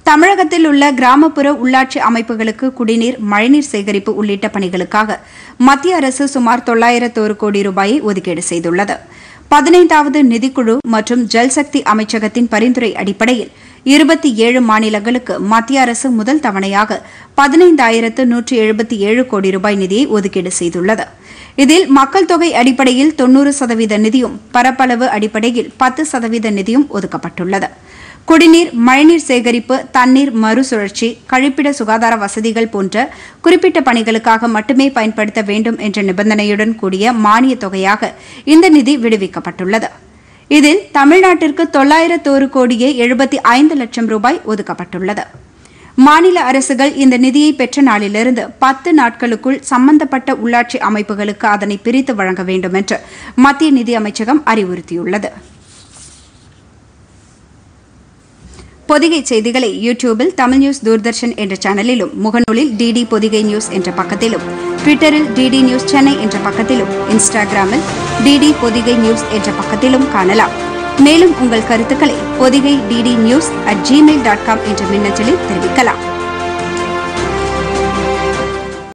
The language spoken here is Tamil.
தமிழகத்தில் உள்ள கிராமப்புற உள்ளாட்சி அமைப்புகளுக்கு குடிநீர் மழைநீர் சேகரிப்பு உள்ளிட்ட பணிகளுக்காக மத்திய அரசு சுமார் தொள்ளாயிரத்தோரு கோடி ரூபாயை ஒதுக்கீடு செய்துள்ளது பதினைந்தாவது நிதிக்குழு மற்றும் ஜல்சக்தி அமைச்சகத்தின் பரிந்துரை அடிப்படையில் இருபத்தி ஏழு மாநிலங்களுக்கு மத்திய அரசு முதல் தவணையாக பதினைந்தாயிரத்து நூற்றி எழுபத்தி ஏழு கோடி ரூபாய் நிதியை ஒதுக்கீடு செய்துள்ளது இதில் மக்கள் தொகை அடிப்படையில் தொன்னூறு சதவீத நிதியும் பரப்பளவு அடிப்படையில் பத்து சதவீத நிதியும் ஒதுக்கப்பட்டுள்ளது குடிநீர் மழைநீர் சேகரிப்பு தண்ணீர் மறுசுழற்சி கழிப்பிட சுகாதார வசதிகள் போன்ற குறிப்பிட்ட பணிகளுக்காக மட்டுமே பயன்படுத்த வேண்டும் என்ற நிபந்தனையுடன் கூடிய மானிய தொகையாக இந்த நிதி விடுவிக்கப்பட்டுள்ளது இதில் தமிழ்நாட்டிற்கு தொள்ளாயிரத்தோரு கோடியே எழுபத்தி ஐந்து லட்சம் ரூபாய் ஒதுக்கப்பட்டுள்ளது மாநில அரசுகள் இந்த நிதியை பெற்ற நாளிலிருந்து பத்து நாட்களுக்குள் சம்பந்தப்பட்ட உள்ளாட்சி அமைப்புகளுக்கு அதனை பிரித்து வழங்க வேண்டும் என்று மத்திய நிதி அமைச்சகம் அறிவுறுத்தியுள்ளது பொதிகை செய்திகளை யூடியூபில் தமிழ் நியூஸ் தூர்தர்ஷன் என்ற சேனலிலும் முகநூலில் டிடி பொதிகை நியூஸ் என்ற பக்கத்திலும் ட்விட்டரில் டிடி நியூஸ் சென்னை என்ற பக்கத்திலும் இன்ஸ்டாகிராமில் டிடி பொதிகை நியூஸ் என்ற பக்கத்திலும் காணலாம் மேலும் உங்கள் கருத்துக்களை Podhigai DD news at gmail dot com என்ற மின்னஞ்சலில் தெரிவிக்கலாம்